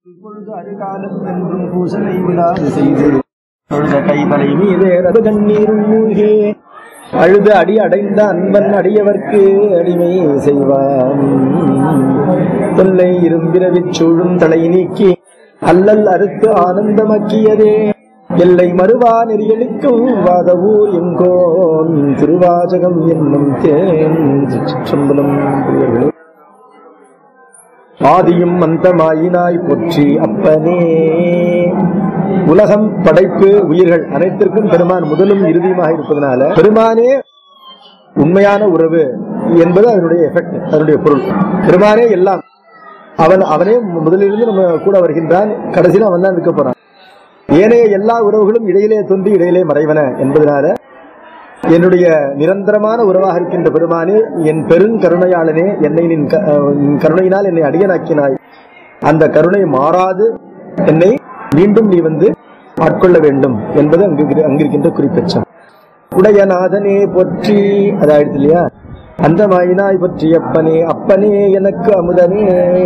இப்பொழுது அருகாலம் என்றும் பூசனை விழாது செய்து தொழுத கைதலை மீதே ரது கண்ணீரும் மூழ்கே அழுது அடி அடைந்த அன்பன் அடியவர்க்கு அடிமை செய்வான் தொல்லை இரும்பிரவிச் சூழும் தலை நீக்கி அல்லல் அறுத்து ஆனந்தமாக்கியதே எல்லை மறுவா நெறியளிக்கும் வாதவூர் எங்கோன் திருவாசகம் என்னும் தேன் சிற்றம்பலம் பிரியர்களே ஆதியும் அந்தமாயினாய் போற்றி அப்பனே உலகம் படைப்பு உயிர்கள் அனைத்திற்கும் பெருமான் முதலும் இறுதியுமாக இருப்பதனால பெருமானே உண்மையான உறவு என்பது அதனுடைய எஃபெக்ட் அதனுடைய பொருள் பெருமானே எல்லாம் அவன் அவனே முதலிலிருந்து நம்ம கூட வருகின்றான் கடைசியில் அவன் தான் இருக்க போறான் ஏனைய எல்லா உறவுகளும் இடையிலே தோன்றி இடையிலே மறைவன என்பதனால என்னுடைய நிரந்தரமான உறவாக இருக்கின்ற பெருமானே என் பெருங்கருணையாளனே என்னை நின் க- அஹ் நின் கருணையினால் என்னை அடியனாக்கினாய் அந்த கருணை மாறாது என்னை மீண்டும் நீ வந்து ஆட்கொள்ள வேண்டும் என்பது அங்கு இரு- அங்கிருக்கின்ற குறிப்பெச்சம் உடையநாதனே போற்றி அதாயிடுச்சு இல்லையா அந்த மாயினாய் பற்றி அப்பனே அப்பனே எனக்கு அமுதனே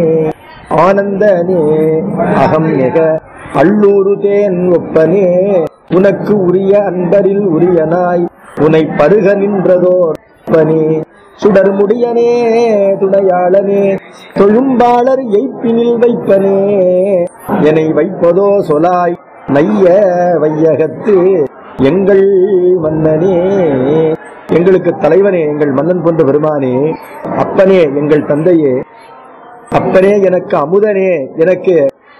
ஆனந்தனே அகம் மிக அள்ளூரு தேன் ஒப்பனே உனக்கு உரிய அன்பரில் உரியனாய் உனை பருக நின்றதோர் அப்பனே சுடர்முடியனே துணையாளனே தொழும்பாளர் எய்ப்பினில் வைப்பனே என்னை வைப்பதோ சொலாய் நைய வையகத்து எங்கள் மன்னனே எங்களுக்கு தலைவனே எங்கள் மன்னன் போன்ற பெருமானே அப்பனே எங்கள் தந்தையே அப்பனே எனக்கு அமுதனே எனக்கு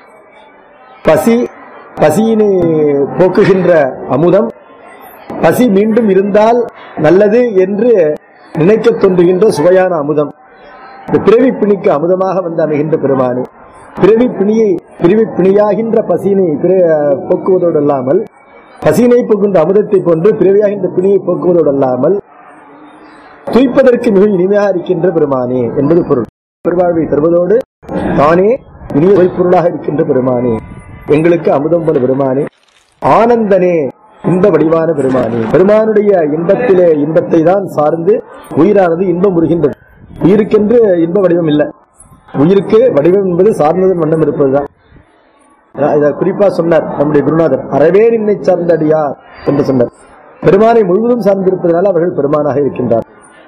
பசி பசியினை போக்குகின்ற அமுதம் பசி மீண்டும் இருந்தால் நல்லது என்று நினைக்கத் தோன்றுகின்ற சுவையான அமுதம் இந்த பிறவி பிணிக்கு அமுதமாக வந்து அமைகின்ற பெருமானே பிறவி பிணியை பிறவி பிணியாகின்ற பசியினை பிற- போக்குவதோடு அல்லாமல் பசியினை போக்குகின்ற அமுதத்தை போன்று பிறவியாகின்ற பிணியை போக்குவதோடு அல்லாமல் துய்ப்பதற்கு மிக இனிமையாக இருக்கின்ற பெருமானே என்பது பொருள் பெருவாழ்வை தருவதோடு தானே இனிய பொருளாக இருக்கின்ற பெருமானே எங்களுக்கு அமுதம் போல பெருமானே ஆனந்தனே இன்ப வடிவான பெருமானே பெருமானுடைய இன்பத்திலே இன்பத்தை தான் சார்ந்து உயிரானது இன்பம் உருகின்றது உயிருக்கென்று இன்ப வடிவம் இல்லை உயிருக்கு வடிவம் என்பது சார்ந்ததன் வண்ணம் இருப்பதுதான் அஹ் இத குறிப்பா சொன்னார் நம்முடைய குருநாதர் அறவே நின்னை சார்ந்த அடியார் என்று சொன்னார் பெருமானை முழுவதும் சார்ந்திருப்பதனால் அவர்கள் பெருமானாக இருக்கின்றார்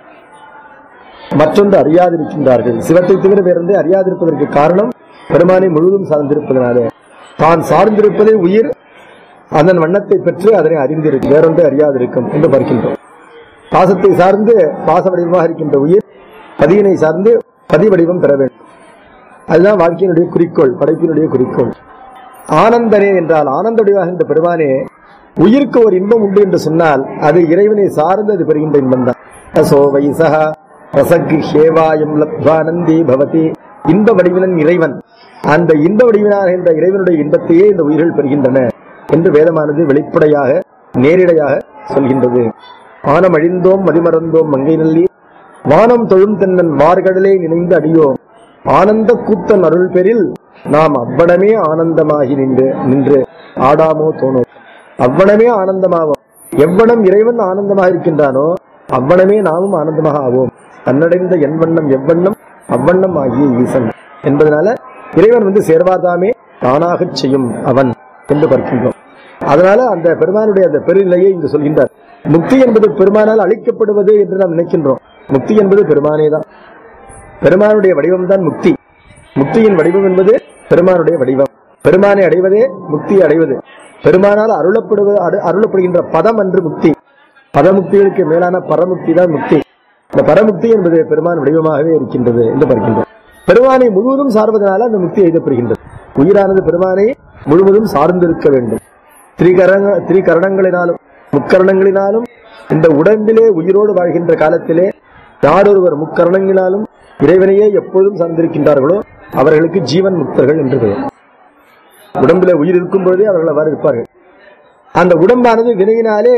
மற்றொன்று அறியாதிருக்கின்றார்கள் சிவத்தை தவிர வேறொன்றை அறியாதிருப்பதற்கு காரணம் பெருமானை முழுவதும் சார்ந்திருப்பதனாலே தான் சார்ந்திருப்பதை உயிர் அதன் வண்ணத்தை பெற்று அதனை அறிந்திருக்கு வேறொன்றை அறியாதிருக்கும் என்று பார்க்கின்றோம் பாசத்தை சார்ந்து பாச வடிவமாக இருக்கின்ற உயிர் பதியினை சார்ந்து பதி வடிவம் பெற வேண்டும் அதுதான் வாழ்க்கையினுடைய குறிக்கோள் படைப்பினுடைய குறிக்கோள் ஆனந்தனே என்றால் ஆனந்த வடிவாகின்ற பெருமானே உயிருக்கு ஒரு இன்பம் உண்டு என்று சொன்னால் அது இறைவனை சார்ந்து அது பெறுகின்ற இன்பம் தான் அசோ வைசக ரசக்கு ஹேவாயம் லப்வானந்தி பவதி இன்ப வடிவினன் இறைவன் அந்த இன்ப வடிவினாக என்ற இறைவனுடைய இன்பத்தையே இந்த உயிர்கள் பெறுகின்றன என்று வேதமானது வெளிப்படையாக நேரிடையாக சொல்கின்றது ஆனம் அழிந்தோம் மதிமறந்தோம் மங்கை நல்லி வானம் தொழும் தென்னன் வார்கடலே நினைந்து அடியோம் ஆனந்த கூத்தன் அருள் பெறில் நாம் அவ்வளமே ஆனந்தமாகி நின்று நின்று ஆடாமோ தோணும் அவ்வளமே ஆனந்தமாவோம் எவ்வளம் இறைவன் ஆனந்தமாக இருக்கின்றானோ அவ்வளமே நாமும் ஆனந்தமாக ஆவோம் தன்னடைந்த என் வண்ணம் எவ்வண்ணம் அவ்வண்ணம் ஆகிய ஈசன் என்பதனால இறைவன் வந்து சேர்வாதாமே தானாகச் செய்யும் அவன் என்று பார்க்கின்றோம் அதனால அந்த பெருமானுடைய அந்த பெருநிலையை இங்கு சொல்கின்றார் முக்தி என்பது பெருமானால் அளிக்கப்படுவது என்று நாம் நினைக்கின்றோம் முக்தி என்பது பெருமானே தான் பெருமானுடைய வடிவம் தான் முக்தி முக்தியின் வடிவம் என்பது பெருமானுடைய வடிவம் பெருமானை அடைவதே முக்தி அடைவது பெருமானால் அருளப்படுவது அரு- அருளப்படுகின்ற பதம் அன்று முக்தி பதமுக்திகளுக்கு மேலான பரமுக்தி தான் முக்தி இந்த பரமுக்தி என்பது பெருமான் வடிவமாகவே இருக்கின்றது என்று பார்க்கின்றோம் பெருமானை முழுவதும் சார்வதனால அந்த முக்தி எழுதப்படுகின்றது உயிரானது பெருமானை முழுவதும் சார்ந்திருக்க வேண்டும் திரிகரண திரிகரணங்களினாலும் முக்கரணங்களினாலும் இந்த உடம்பிலே உயிரோடு வாழ்கின்ற காலத்திலே யாரொருவர் முக்கரணங்களினாலும் இறைவனையே எப்பொழுதும் சார்ந்திருக்கின்றார்களோ அவர்களுக்கு ஜீவன் முக்தர்கள் என்று பெயர் உடம்பிலே உயிர் இருக்கும் பொழுதே அவர்கள் அவ்வாறு இருப்பார்கள் அந்த உடம்பானது வினையினாலே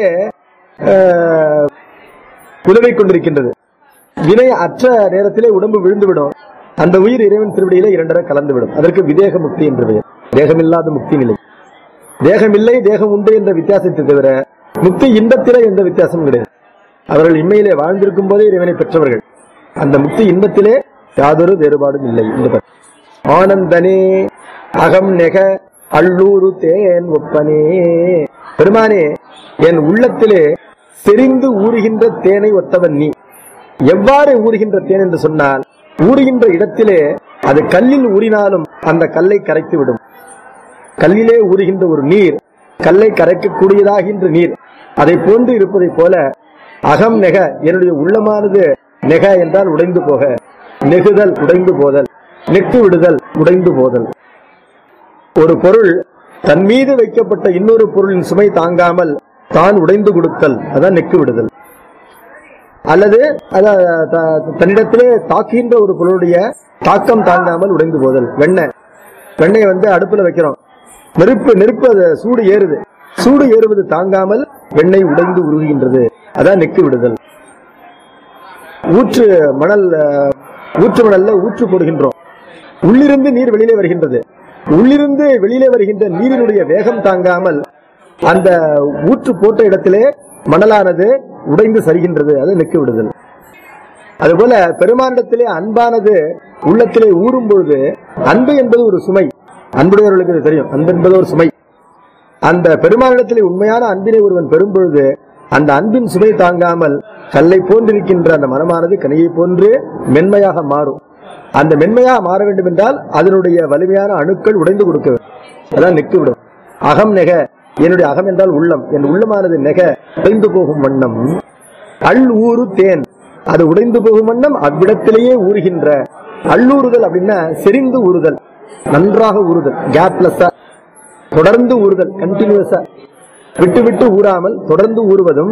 ஆஹ், உதவிக் கொண்டிருக்கின்றது வினை அற்ற நேரத்திலே உடம்பு விழுந்துவிடும் அந்த உயிர் இறைவன் திருவடியிலே இரண்டரை கலந்துவிடும் அதற்கு விதேக முக்தி என்று பெயர் தேகமில்லாத முக்தி நிலை தேகமில்லை தேகம் உண்டு என்ற வித்தியாசத்தை தவிர முக்தி இன்பத்திலே எந்த வித்தியாசமும் கிடையாது அவர்கள் இம்மையிலே வாழ்ந்திருக்கும் போதே இறைவனை பெற்றவர்கள் அந்த முக்தி இன்பத்திலே யாதொரு வேறுபாடும் இல்லை என்று பெயர். ஆனந்தனே அகம் நெக அள்ளூரு தேன் ஒப்பனே பெருமானே என் உள்ளத்திலே செறிந்து ஊறுகின்ற தேனை ஒத்தவன் நீ எவ்வாறு ஊறுகின்ற தேன் என்று சொன்னால் ஊறுகின்ற இடத்திலே அது கல்லில் ஊறினாலும் அந்த கல்லை கரைத்து விடும் கல்லிலே ஊறுகின்ற ஒரு நீர் கல்லை கரைக்கக்கூடியதாகின்ற நீர் அதை போன்று இருப்பதைப் போல அகம் நெக என்னுடைய உள்ளமானது நெக என்றால் உடைந்து போக நெகுதல் உடைந்து போதல் நெக்கு விடுதல் உடைந்து போதல் ஒரு பொருள் தன் மீது வைக்கப்பட்ட இன்னொரு பொருளின் சுமை தாங்காமல் தான் உடைந்து கொடுத்தல் அதான் நெக்கு விடுதல் அல்லது அத- த- தன்னிடத்திலே தாக்குகின்ற ஒரு பொருளுடைய தாக்கம் தாங்காமல் உடைந்து போதல் வெண்ணெய் வெண்ணெயை வந்து அடுப்புல வைக்கிறோம் நெருப்பு நெருப்பு அது சூடு ஏறுது சூடு ஏறுவது தாங்காமல் வெண்ணெய் உடைந்து உருகுகின்றது அதான் நெக்கு விடுதல் ஊற்று மணல் அஹ், ஊற்று மணல்ல ஊற்று போடுகின்றோம் உள்ளிருந்து நீர் வெளியிலே வருகின்றது உள்ளிருந்து வெளியிலே வருகின்ற நீரினுடைய வேகம் தாங்காமல் அந்த ஊற்று போட்ட இடத்திலே மணலானது உடைந்து சரிகின்றது அது நெக்கு விடுதல் அதுபோல பெருமானிடத்திலே அன்பானது உள்ளத்திலே ஊறும் பொழுது அன்பு என்பது ஒரு சுமை அன்புடையவர்களுக்கு இது தெரியும் அன்பு என்பது ஒரு சுமை அந்த பெருமானிடத்திலே உண்மையான அன்பினை ஒருவன் பெறும் பொழுது அந்த அன்பின் சுமை தாங்காமல் கல்லை போன்றிருக்கின்ற அந்த மனமானது கனியை போன்று மென்மையாக மாறும் அந்த மென்மையாக மாற வேண்டும் என்றால் அதனுடைய வலிமையான அணுக்கள் உடைந்து கொடுக்க வேண்டும் அதான் நெக்கு விடும் அகம் நெக என்னுடைய அகம் என்றால் உள்ளம் என் உள்ளமானது நெக உடைந்து போகும் வண்ணம் அள் ஊறு தேன் அது உடைந்து போகும் வண்ணம் அவ்விடத்திலேயே ஊறுகின்ற அள்ளூறுதல் அப்படின்னா செறிந்து ஊறுதல் நன்றாக ஊறுதல் கேப்லெஸ்ஸா தொடர்ந்து ஊறுதல் கண்டினியூஸா விட்டு விட்டு ஊறாமல் தொடர்ந்து ஊறுவதும்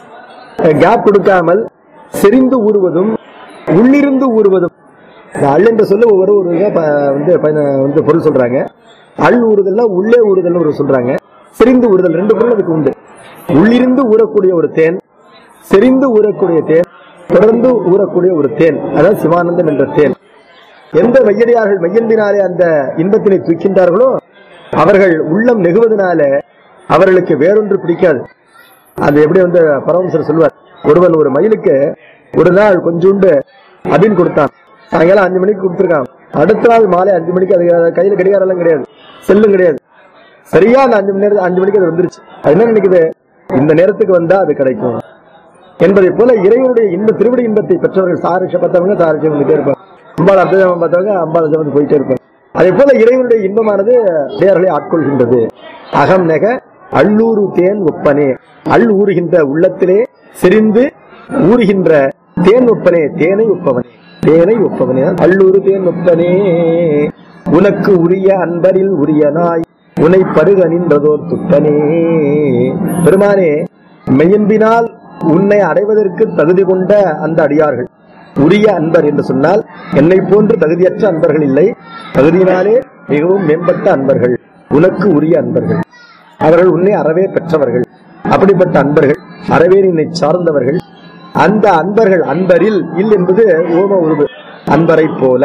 கேப் கொடுக்காமல் செறிந்து ஊறுவதும் உள்ளிருந்து ஊறுவதும் இந்த அள் என்ற சொல்ல ஒவ்வொரு ஒரு இதா ப- வந்து பயன- வந்து பொருள் சொல்றாங்க அள் ஊறுதல்னா உள்ளே ஊறுதல்னு ஒரு சொல்றாங்க செறிந்து ஊறுதல் ரெண்டு பொருள் அதுக்கு உண்டு உள்ளிருந்து ஊறக்கூடிய ஒரு தேன் செறிந்து ஊறக்கூடிய தேன் தொடர்ந்து ஊறக்கூடிய ஒரு தேன் அதாவது சிவானந்தம் என்ற தேன் எந்த மையடியார்கள் மையந்தினாலே அந்த இன்பத்தினை தூக்கின்றார்களோ அவர்கள் உள்ளம் நெகுவதனால அவர்களுக்கு வேறொன்று பிடிக்காது அது எப்படி வந்து பரமசர் சொல்வார் ஒருவன் ஒரு மயிலுக்கு ஒரு நாள் கொஞ்சோண்டு அபின் கொடுத்தான் சாயங்காலம் அஞ்சு மணிக்கு கொடுத்துருக்கான் அடுத்த நாள் மாலை அஞ்சு மணிக்கு அது அது கையில கடிகாரம் எல்லாம் கிடையாது செல்லும் கிடையாது சரியா அந்த அஞ்சு மணி நேரம் அஞ்சு மணிக்கு அது வந்துருச்சு அது என்ன நினைக்குது இந்த நேரத்துக்கு வந்தா அது கிடைக்கும் என்பதை போல இறைவனுடைய இன்ப திருவிடி இன்பத்தை பெற்றவர்கள் சாரிஷ பார்த்தவங்க சாரிஷம் வந்துட்டே இருப்பாங்க அம்பாள் அர்த்தஜாமம் பார்த்தவங்க அம்பாள் ஜபம் போயிட்டே இருப்பாங்க அதே போல இறைவனுடைய இன்பமானது அடையார்களை ஆட்கொள்கின்றது அகம் நெக அள்ளூரு தேன் ஒப்பனே அள் ஊறுகின்ற உள்ளத்திலே செறிந்து ஊறுகின்ற தேன் ஒப்பனே தேனை ஒப்பவனே தேனை ஒப்பவனே அள்ளூரு தேன் ஒப்பனே உனக்கு உரிய அன்பரில் உரிய நாய் உனை பருக நின்றதோர் துட்டனே பெருமானே மெய்யம்பினால் உன்னை அடைவதற்கு தகுதி கொண்ட அந்த அடியார்கள் உரிய அன்பர் என்று சொன்னால் என்னை போன்று தகுதியற்ற அன்பர்கள் இல்லை தகுதியினாலே மிகவும் மேம்பட்ட அன்பர்கள் உனக்கு உரிய அன்பர்கள் அவர்கள் உன்னை அறவே பெற்றவர்கள் அப்படிப்பட்ட அன்பர்கள் அறவே நின்னை சார்ந்தவர்கள் அந்த அன்பர்கள் அன்பரில் இல் என்பது ஓம உருவு அன்பரை போல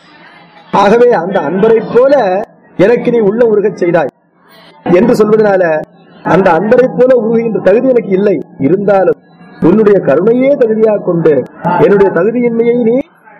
ஆகவே அந்த அன்பரை போல எனக்கு நீ உள்ள உருகச் செய்தாய் என்று சொல்வதனால அந்த அன்பரை போல உருகுகின்ற தகுதி எனக்கு இல்லை இருந்தாலும் உன்னுடைய கருணையே தகுதியாக கொண்டு என்னுடைய தகுதியின்மையை நீ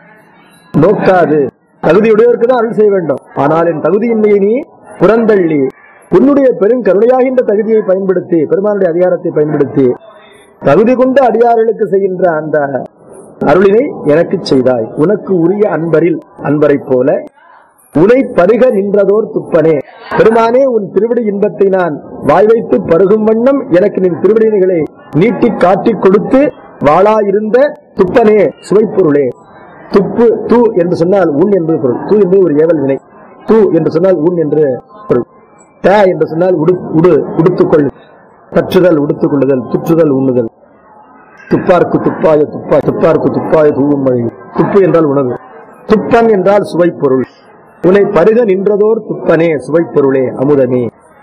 நோக்காது தகுதியுடையவருக்கு தான் அருள் செய்ய வேண்டும் ஆனால் என் தகுதியின்மையை நீ புறந்தள்ளி உன்னுடைய பெரும் கருணையாகின்ற தகுதியை பயன்படுத்தி பெருமானுடைய அதிகாரத்தை பயன்படுத்தி தகுதி கொண்ட அடியார்களுக்கு செய்கின்ற அந்த அருளினை எனக்கு செய்தாய் உனக்கு உரிய அன்பரில் அன்பரைப் போல உனை பருக நின்றதோர் துப்பனே பெருமானே உன் திருவிடி இன்பத்தை நான் வாய் வைத்து பருகும் வண்ணம் எனக்கு நின் திருவிடிகளை நீட்டி காட்டிக் கொடுத்து வாளாயிருந்த துப்பனே சுவைப்பொருளே துப்பு தூ என்று சொன்னால் உன் என்பது பொருள் தூ என்பது ஒரு ஏவல் வினை தூ என்று சொன்னால் உன் என்று பொருள் த என்று சொன்னால் உடு உடு உடுத்துக்கொள் பற்றுதல் உடுத்துக் கொள்ளுதல் துற்றுதல் உண்ணுதல் துப்பார்க்கு துப்பாய துப்பா துப்பார்க்கு துப்பாய தூவும் மழை துப்பு என்றால் உணவு துப்பன் என்றால் சுவைப்பொருள் உன்னை பருக நின்றதோர் துப்பனே சுவைப்பொருளே அமுதமே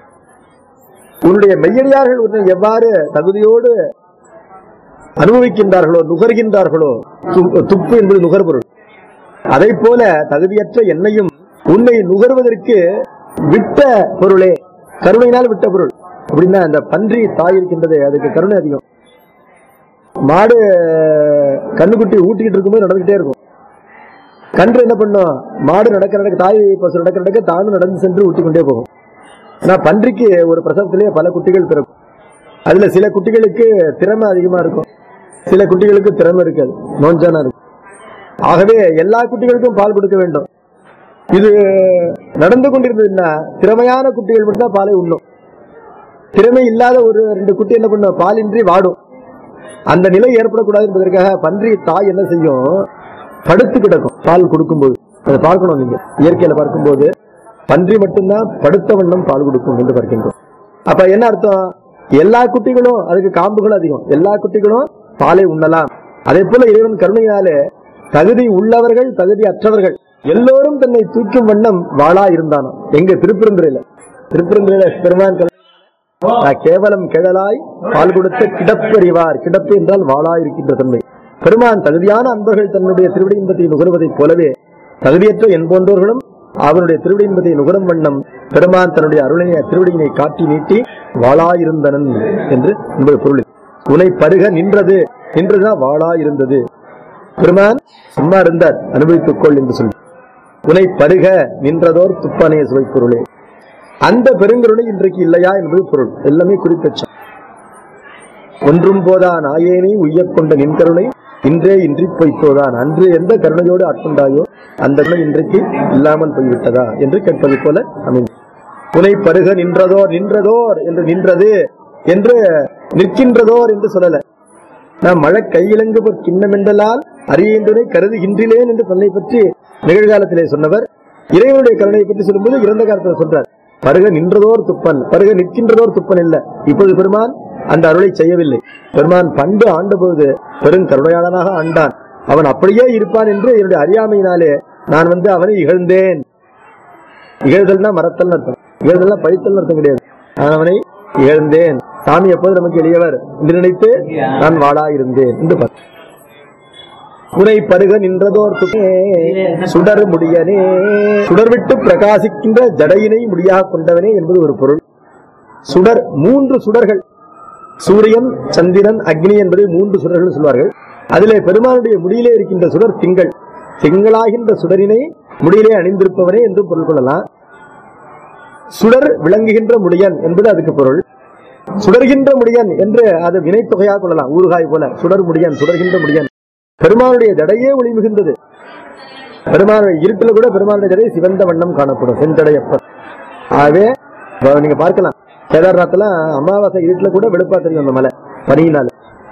உன்னுடைய மெய்யடியார்கள் உன்னை எவ்வாறு தகுதியோடு அனுபவிக்கின்றார்களோ நுகர்கின்றார்களோ து- துப்பு என்பது நுகர்பொருள் அதை போல தகுதியற்ற என்னையும் உன்னை நுகர்வதற்கு விட்ட பொருளே கருணையினால் விட்ட பொருள் அப்படின்னா அந்த பன்றி தாய் இருக்கின்றது அதுக்கு கருணை அதிகம் மாடு கண்ணுக்குட்டி ஊட்டிக்கிட்டு இருக்கும்போது நடந்துகிட்டே இருக்கும் கன்று என்ன பண்ணும் மாடு நடக்க நடக்க தாய் பசு நடக்க நடக்க தானும் நடந்து சென்று ஊட்டி கொண்டே போகும் ஆனா பன்றிக்கு ஒரு பிரசவத்திலேயே பல குட்டிகள் பிறக்கும் அதுல சில குட்டிகளுக்கு திறமை அதிகமா இருக்கும் சில குட்டிகளுக்கு திறமை இருக்காது நோஞ்சானா இருக்கும் ஆகவே எல்லா குட்டிகளுக்கும் பால் கொடுக்க வேண்டும் இது நடந்து கொண்டிருந்ததுன்னா திறமையான குட்டிகள் மட்டும்தான் பாலை உண்ணும் திறமை இல்லாத ஒரு ரெண்டு குட்டி என்ன பண்ணும் பாலின்றி வாடும் அந்த நிலை ஏற்படக்கூடாது என்பதற்காக பன்றி தாய் என்ன செய்யும் படுத்து கிடக்கும் பால் கொடுக்கும்போது அதை பார்க்கணும் நீங்க இயற்கையில பார்க்கும்போது பன்றி மட்டும்தான் படுத்த வண்ணம் பால் கொடுக்கும் என்று பார்க்கின்றோம் அப்ப என்ன அர்த்தம் எல்லா குட்டிகளும் அதுக்கு காம்புகள் அதிகம் எல்லா குட்டிகளும் பாலை உண்ணலாம் அதே போல இறைவன் கருணையினாலே தகுதி உள்ளவர்கள் தகுதி அற்றவர்கள் எல்லோரும் தன்னை தூக்கும் வண்ணம் வாளா இருந்தானோ எங்க திருப்பெருந்துறையில திருப்பெருந்துறையில பெருமான் கருணை நான் கேவலம் கிழலாய் பால் கொடுத்த கிடப்பறிவார் கிடப்பு என்றால் வாளா இருக்கின்ற தன்மை பெருமான் தகுதியான அன்பர்கள் தன்னுடைய திருவிடி இன்பத்தை நுகர்வதைப் போலவே தகுதியற்ற என்போன்றவர்களும் அவனுடைய திருவிடி இன்பத்தை நுகரும் வண்ணம் பெருமான் தன்னுடைய அருளினை திருவிடியினை காட்டி நீட்டி வாளாயிருந்தனன் என்று என்பது பொருள் உனை பருக நின்றது நின்றதுதான் வாளா இருந்தது பெருமான் சும்மா இருந்தார் அனுபவித்துக் கொள் என்று சொல்லி உனை பருக நின்றதோர் துப்பனே சுவை பொருளே அந்த பெருங்கருணை இன்றைக்கு இல்லையா என்பது பொருள் எல்லாமே குறிப்பெச்சம் ஒன்றும் போதா நாயேனை உய்யக் கொண்ட நின் கருணை இன்றே இன்றி பொய்த்தோதான் அன்று எந்த கருணையோடு ஆட்கொண்டாயோ அந்த கருணை இன்றைக்கு இல்லாமல் போய்விட்டதா என்று கேட்பது போல அமைந்து புனை பருக நின்றதோர் நின்றதோர் என்று நின்றது என்று நிற்கின்றதோர் என்று சொல்லல நான் மழை கையிலங்கு போர் கிண்ணமென்றலால் அறியேன்றனை கருதுகின்றேன் என்று தன்னை பற்றி நிகழ்காலத்திலே சொன்னவர் இறைவனுடைய கருணையை பற்றி சொல்லும்போது இறந்த காலத்தில் சொல்றார் பருக நின்றதோர் துப்பன் பருக நிற்கின்றதோர் துப்பன் இல்ல இப்போது பெருமான் அந்த அருளை செய்யவில்லை பெருமான் பண்டு ஆண்ட பொழுது பெரும் கருணையாளனாக ஆண்டான் அவன் அப்படியே இருப்பான் என்று என்னுடைய அறியாமையினாலே நான் வந்து அவனை இகழ்ந்தேன் இகழ்தல்னா மறத்தல் அர்த்தம் இகழ்தல்னா பழித்தல் அர்த்தம் கிடையாது நான் அவனை இகழ்ந்தேன் சாமி எப்போது நமக்கு எளியவர் என்று நினைத்து நான் வாழா இருந்தேன் என்று பார்த்து புனை பருக நின்றதோர் துக்கே சுடர் முடியனே சுடர்விட்டு பிரகாசிக்கின்ற ஜடையினை முடியாக கொண்டவனே என்பது ஒரு பொருள் சுடர் மூன்று சுடர்கள் சூரியன் சந்திரன் அக்னி என்பது மூன்று சுடர்கள் சொல்வார்கள் அதிலே பெருமானுடைய முடியிலே இருக்கின்ற சுடர் திங்கள் திங்களாகின்ற சுடரினை முடியிலே அணிந்திருப்பவனே என்று பொருள் கொள்ளலாம் சுடர் விளங்குகின்ற முடியன் என்பது அதுக்கு பொருள் சுடர்கின்ற முடியன் என்று அது வினைத்தொகையாக கொள்ளலாம் ஊறுகாய் போல சுடர் முடியன் சுடர்கின்ற முடியன் பெருமானுடைய ஜடையே ஒளி மிகுந்தது பெருமானுடைய இருட்டில் கூட பெருமானுடைய ஜடை சிவந்த வண்ணம் காணப்படும் செஞ்சடையப்பர் ஆகவே இப்ப நீங்க பார்க்கலாம் கேதார்நாத்ல அமாவாசை இருட்டில் கூட வெளுப்பா தெரியும் அந்த மலை பனியினால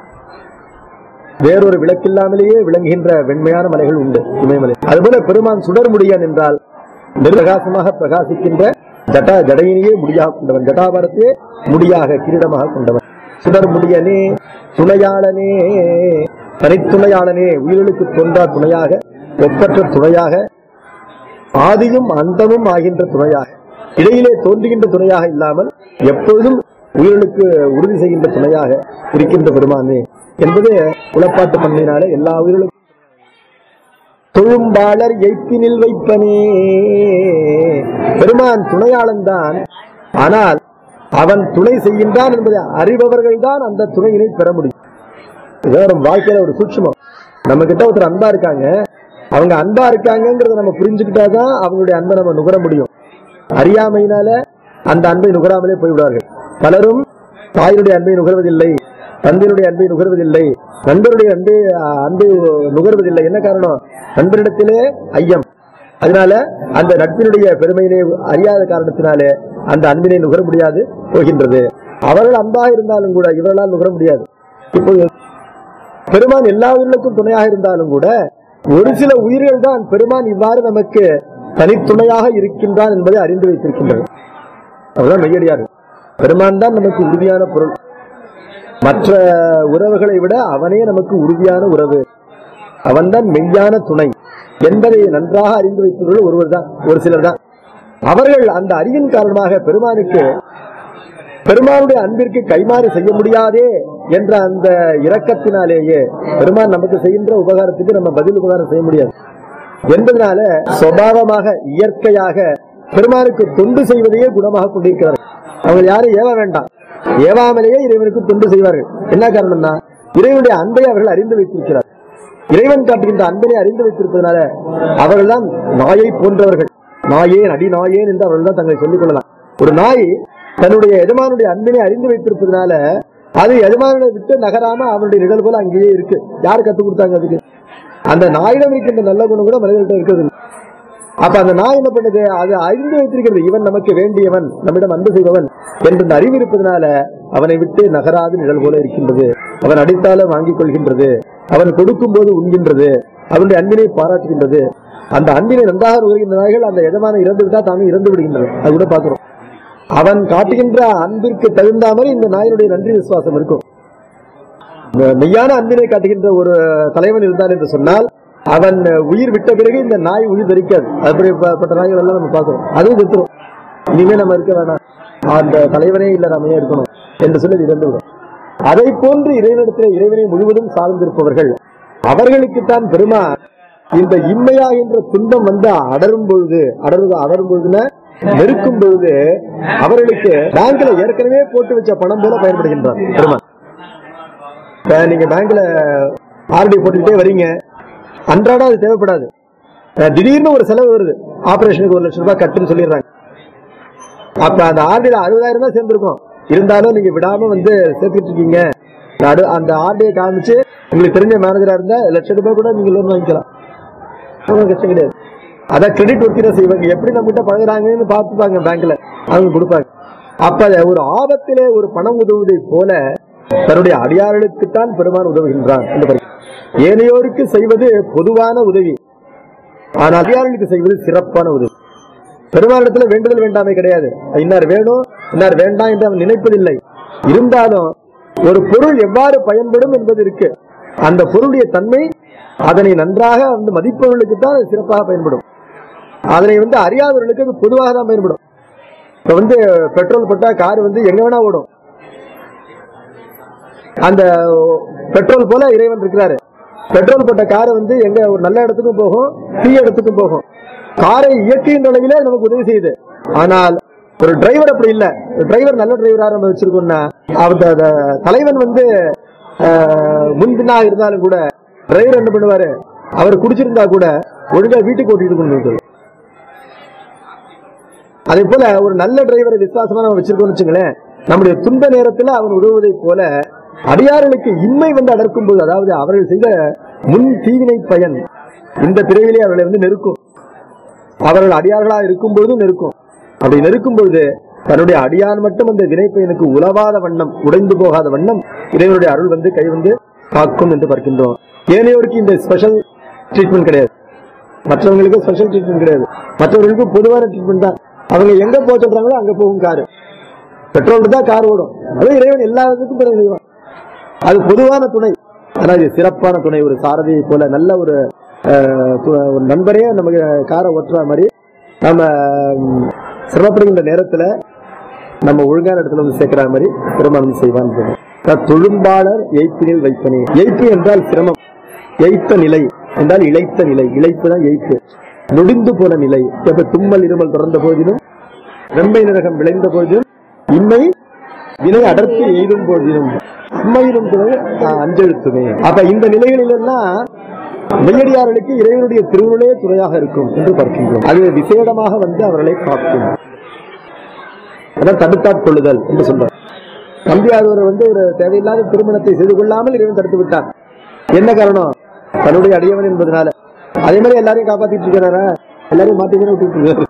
வேறொரு விளக்கில்லாமலேயே விளங்குகின்ற வெண்மையான மலைகள் உண்டு இமயமலை அதுபோல பெருமான் சுடர் முடியான் என்றால் நிர்பிரகாசமாக பிரகாசிக்கின்ற ஜட்டா ஜடையினையே முடியாக கொண்டவன் ஜட்டாபாரத்தையே முடியாக கிரீடமாக கொண்டவன் சுடர் முடியனே துணையாளனே தனித்துணையாளனே உயிர்களுக்கு தோன்றா துணையாக ஒப்பற்ற துணையாக ஆதியும் அந்தமும் ஆகின்ற துணையாக இடையிலே தோன்றுகின்ற துணையாக இல்லாமல் எப்பொழுதும் உயிர்களுக்கு உறுதி செய்கின்ற துணையாக இருக்கின்ற பெருமானே என்பது உளப்பாட்டு பண்பினால எல்லா உயிர்களுக்கும் தொழும்பாளர் எய்ப்பினில் வைப்பனே பெருமான் துணையாளன் தான் ஆனால் அவன் துணை செய்கின்றான் என்பதை அறிபவர்கள் தான் அந்த துணையினை பெற முடியும் இதான் நம்ம வாழ்க்கையில ஒரு சூட்சமம் நம்ம கிட்ட ஒருத்தர் அன்பா இருக்காங்க அவங்க அன்பா இருக்காங்கிறத நம்ம புரிஞ்சுக்கிட்டாதான் அவங்களுடைய அன்பை நம்ம நுகர முடியும் அறியாமையினால அந்த அன்பை நுகராமலே போய்விடுவார்கள் பலரும் தாயினுடைய அன்பை நுகர்வதில்லை தந்தையினுடைய அன்பை நுகர்வதில்லை நண்பருடைய அன்பை அன்பை நுகர்வதில்லை என்ன காரணம் நண்பரிடத்திலே ஐயம் அதனால அந்த நட்பினுடைய பெருமையினை அறியாத காரணத்தினாலே அந்த அன்பினை நுகர முடியாது போகின்றது அவர்கள் அன்பாக இருந்தாலும் கூட இவர்களால் நுகர முடியாது இப்போது பெருமான் எல்லா உயிர்களுக்கும் துணையாக இருந்தாலும் கூட ஒரு சில உயிர்கள் தான் பெருமான் இவ்வாறு நமக்கு தனித்துணையாக இருக்கின்றான் என்பதை அறிந்து வைத்திருக்கின்றது அவர்தான் மெய்யடியார் பெருமான் தான் நமக்கு உறுதியான பொருள் மற்ற உறவுகளை விட அவனே நமக்கு உறுதியான உறவு அவன்தான் மெய்யான துணை என்பதை நன்றாக அறிந்து வைத்தவர்கள் ஒருவர் தான் ஒரு சிலர் தான் அவர்கள் அந்த அறிவின் காரணமாக பெருமானுக்கு பெருமானுடைய அன்பிற்கு கைமாறு செய்ய முடியாதே என்ற அந்த இரக்கத்தினாலேயே பெருமான் நமக்கு செய்கின்ற உபகாரத்துக்கு நம்ம பதில் உபகாரம் செய்ய முடியாது என்பதனால சுவாவமாக இயற்கையாக பெருமானுக்கு தொண்டு செய்வதையே குணமாக கொண்டிருக்கிறார்கள் அவங்க யாரும் ஏவ வேண்டாம் ஏவாமலேயே இறைவனுக்கு தொண்டு செய்வார்கள் என்ன காரணம்னா இறைவனுடைய அன்பை அவர்கள் அறிந்து வைத்திருக்கிறார் இறைவன் காட்டுகின்ற அன்பினை அறிந்து வைத்திருப்பதனால அவர்கள்தான் நாயை போன்றவர்கள் நாயேன் அடி நாயேன் என்று அவர்கள் தான் தங்களை சொல்லிக் கொள்ளலாம் ஒரு நாய் தன்னுடைய எஜமானுடைய அன்பினை அறிந்து வைத்திருப்பதனால அது எஜமானனை விட்டு நகராம அவனுடைய நிழல் போல அங்கேயே இருக்கு யார் கத்துக் கொடுத்தாங்க அதுக்கு அந்த நாயிடம் இருக்கின்ற நல்ல குணம் கூட மனிதர்கிட்ட இருக்கிறது இல்லை. அப்ப அந்த நாய் என்ன பண்ணுது அது அறிந்து வைத்திருக்கிறது இவன் நமக்கு வேண்டியவன் நம்மிடம் அன்பு செய்பவன் என்ற அந்த அறிவு இருப்பதனால அவனை விட்டு நகராது நிழல் போல இருக்கின்றது அவன் அடித்தாலும் வாங்கிக் கொள்கின்றது அவன் கொடுக்கும் போது உண்கின்றது அவனுடைய அன்பினை பாராட்டுகின்றது அந்த அன்பினை நன்றாக நுகர்கின்ற நாய்கள் அந்த எஜமான இறந்து விட்டா தானும் இறந்து விடுகின்றன அது கூட பாக்குறோம் அவன் காட்டுகின்ற அன்பிற்கு தகுந்த மாதிரி இந்த நாயினுடைய நன்றி விசுவாசம் இருக்கும் இந்த மெய்யான அன்பினை காட்டுகின்ற ஒரு தலைவன் இருந்தான் என்று சொன்னால் அவன் உயிர் விட்ட பிறகு இந்த நாய் உயிர் தரிக்காது அப்படிப்பட்ட நாய்கள் எல்லாம் நம்ம பார்க்கிறோம் அதுவும் செத்துரும் இனிமே நம்ம இருக்க வேணாம் அந்த தலைவனே இல்ல நம்ம ஏன் இருக்கணும் என்று சொல்லி இறந்து விடும் அதை போன்று இறைவனிடத்தில் இறைவனை முழுவதும் சார்ந்திருப்பவர்கள் அவர்களுக்குத்தான் பெருமா இந்த இன்மையாகின்ற துன்பம் வந்து அடரும் பொழுது அடரு அடரும் பொழுதுன நெருக்கும் பொழுது அவர்களுக்கு பேங்க்ல ஏற்கனவே போட்டு வச்ச பணம் போல பயன்படுகின்றார் பெருமான் இப்ப நீங்க பேங்க்ல ஆர்டி போட்டுக்கிட்டே வரீங்க அன்றாடம் அது தேவைப்படாது அஹ் திடீர்னு ஒரு செலவு வருது ஆபரேஷனுக்கு ஒரு லட்சம் ரூபாய் கட்டுன்னு சொல்லிடுறாங்க அப்ப அந்த ஆர்டில அறுபதாயிரம் தான் சேர்ந்திருக்கும் இருந்தாலும் நீங்க விடாம வந்து சேர்த்துட்டு இருக்கீங்க நடு அந்த ஆர்டியை காமிச்சு உங்களுக்கு தெரிஞ்ச மேனேஜரா இருந்தா லட்சம் ரூபாய் கூட நீங்க லோன் வாங்கிக்கலாம் ஒன்றும் கஷ்டம் கிடையாது அதான் கிரெடிட் ஒத்திர செய்வாங்க எப்படி நம்ம கிட்ட பழகுறாங்கன்னு பார்த்துப்பாங்க பேங்க்ல அவங்க கொடுப்பாங்க அப்ப அத ஒரு ஆபத்திலே ஒரு பணம் உதவுவதை போல தன்னுடைய அடியார்களுக்குத்தான் பெருமான் உதவுகின்றான் என்று பாருங்க. ஏனையோருக்கு செய்வது பொதுவான உதவி ஆனால் அடியார்களுக்கு செய்வது சிறப்பான உதவி பெருமானிடத்துல வேண்டுதல் வேண்டாமை கிடையாது இன்னார் வேணும் இன்னார் வேண்டாம் என்று அவன் நினைப்பதில்லை இருந்தாலும் ஒரு பொருள் எவ்வாறு பயன்படும் என்பது இருக்கு அந்த பொருளுடைய தன்மை அதனை நன்றாக வந்து மதிப்பவர்களுக்கு தான் அது சிறப்பாக பயன்படும் அதனை வந்து அறியாதவர்களுக்கு அது பொதுவாக தான் பயன்படும் இப்ப வந்து பெட்ரோல் போட்டா கார் வந்து எங்க வேணா ஓடும் அந்த பெட்ரோல் போல இறைவன் இருக்கிறாரு பெட்ரோல் போட்ட காரை வந்து எங்க ஒரு நல்ல இடத்துக்கும் போகும் தீய இடத்துக்கும் போகும் காரை இயக்குகின்ற அளவிலே நமக்கு உதவி செய்யுது ஆனால் ஒரு டிரைவர் அப்படி இல்ல டிரைவர் நல்ல டிரைவரா நம்ம வச்சிருக்கோம்னா அந்த அந்த தலைவன் வந்து ஆஹ், முன்பின்னாக இருந்தாலும் கூட டிரைவர் என்ன பண்ணுவாரு அவர் குடிச்சிருந்தா கூட ஒழுங்கா வீட்டுக்கு ஓட்டிட்டு கொண்டு அதே போல ஒரு நல்ல டிரைவரை விசுவாசமா நம்ம வச்சிருக்கோம்னு வச்சுங்களேன் நம்முடைய துன்ப நேரத்துல அவன் உதவுவதை போல அடியார்களுக்கு இன்மை வந்து அடர்க்கும் போது அதாவது அவர்கள் செய்த முன் தீவினை பயன் இந்த பிறவிலே அவர்களை வந்து நெருக்கும் அவர்கள் அடியார்களா இருக்கும் பொழுதும் நெருக்கும் அப்படி நெருக்கும் பொழுது தன்னுடைய அடியான் மட்டும் அந்த வினை பயனுக்கு உலவாத வண்ணம் உடைந்து போகாத வண்ணம் இறைவனுடைய அருள் வந்து கை வந்து காக்கும் என்று பார்க்கின்றோம் ஏனையோருக்கு இந்த ஸ்பெஷல் ட்ரீட்மெண்ட் கிடையாது மற்றவங்களுக்கு ஸ்பெஷல் ட்ரீட்மெண்ட் கிடையாது மற்றவர்களுக்கு பொதுவான ட்ரீட்மெண்ட் தான் அவங்க எங்க போக சொல்றாங்களோ அங்க போகும் காரு பெட்ரோல் தான் கார் ஓடும் அது இறைவன் எல்லாத்துக்கும் பிறகு செய்வான் அது பொதுவான துணை ஆனா இது சிறப்பான துணை ஒரு சாரதியை போல நல்ல ஒரு அஹ், து- ஒரு நண்பரே நமக்கு காரை ஓட்டுற மாதிரி நம்ம ம், சிரமப்படுகின்ற நேரத்துல நம்ம ஒழுங்கான இடத்துல வந்து சேர்க்கிற மாதிரி பெருமானம் செய்வான் தொழும்பாளர் எய்ப்பினில் வைப்பனே எய்ப்பு என்றால் சிரமம் எய்த்த நிலை என்றால் இழைத்த நிலை இழைப்பு தான் எய்ப்பு நொடிந்து போன நிலை எப்ப தும்மல் இருமல் தொடர்ந்த போதிலும் வெம்பை நிறகம் விளைந்த போதிலும் இன்மை வினை அடர்த்தி எய்தும் போதிலும் அம்மையிலும் துணை ஆஹ், அஞ்செழுத்துமே அப்ப இந்த நிலைகளில் எல்லாம் மெய்யடியார்களுக்கு இறைவனுடைய திருவுளே துணையாக இருக்கும் என்று பார்க்கின்றோம் அது விசேடமாக வந்து அவர்களை காக்கும் அதான் தடுத்தாற் கொள்ளுதல் என்று சொல்றார் நம்பியாதவர் வந்து ஒரு தேவையில்லாத திருமணத்தை செய்து கொள்ளாமல் இறைவன் தடுத்து விட்டார் என்ன காரணம் தன்னுடைய அடியவன் என்பதனால அதே மாதிரி எல்லாரையும் காப்பாத்திட்டு இருக்கிறாரா எல்லாரையும் மாத்தி தானே விட்டுட்டு இருக்காரு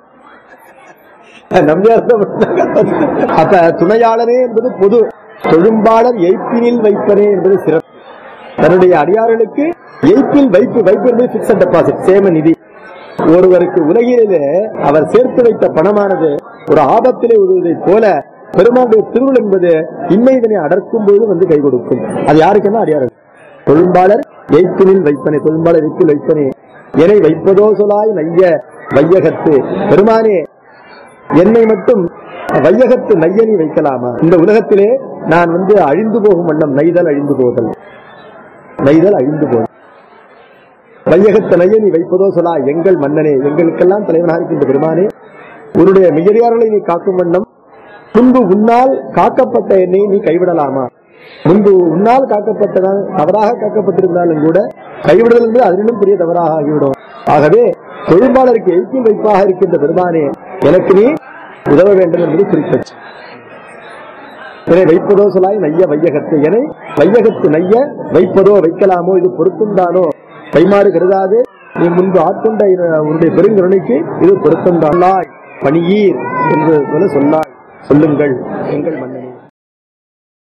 நம்பியார் தான் காப்பாத்திட்டு. அப்ப துணையாளனே என்பது பொது தொழும்பாளர் எய்ப்பினில் வைப்பனே என்பது சிறப்பு தன்னுடைய அடியார்களுக்கு எய்ப்பில் வைப்பு வைப்பு என்பது பிக்சட் டெபாசிட் சேம நிதி ஒருவருக்கு உலகிலே அவர் சேர்த்து வைத்த பணமானது ஒரு ஆபத்திலே உதவுவதைப் போல பெருமாளுடைய திருவுள் என்பது இன்மைதனை அடர்க்கும் போது வந்து கை கொடுக்கும் அது யாருக்குன்னா அடியார்கள் தொழும்பாளர் எய்ப்பினில் வைப்பனே தொழும்பாளர் எய்ப்பில் வைப்பனே என்னை வைப்பதோ சொலாய் நைய வையகத்து பெருமானே என்னை மட்டும் வையகத்து நையனி வைக்கலாமா இந்த உலகத்திலே நான் வந்து அழிந்து போகும் வண்ணம் நைதல் அழிந்து போதல் நைதல் அழிந்து போதல் வையகத்து நையனி வைப்பதோ சொல்லா எங்கள் மன்னனே எங்களுக்கெல்லாம் தலைவனாக இருக்கின்ற பெருமானே உன்னுடைய மிகறியார்களை நீ காக்கும் வண்ணம் துன்பு உன்னால் காக்கப்பட்ட என்னை நீ கைவிடலாமா முன்பு உன்னால் காக்கப்பட்டதான் தவறாக காக்கப்பட்டிருந்தாலும் கூட கைவிடுதல் என்பது அதனினும் பெரிய தவறாக ஆகிவிடும் ஆகவே தொழில்பாளருக்கு எழுப்பியும் வைப்பாக இருக்கின்ற பெருமானே எனக்கு நீ உதவ வேண்டும் என்பது குறிப்பிட்டு இதை வைப்பதோ சொல்லாய் நைய வையகத்து என வையகத்து நைய வைப்பதோ வைக்கலாமோ இது பொருத்தம்தானோ கைமாறு கருதாது நீ முன்பு ஆட்கொண்ட இந்த உன்னுடைய பெருங்கருணைக்கு இது பொருத்தம்தானாய் பணியீர் என்று போல சொல்லாய் சொல்லுங்கள் எங்கள் மன்னன்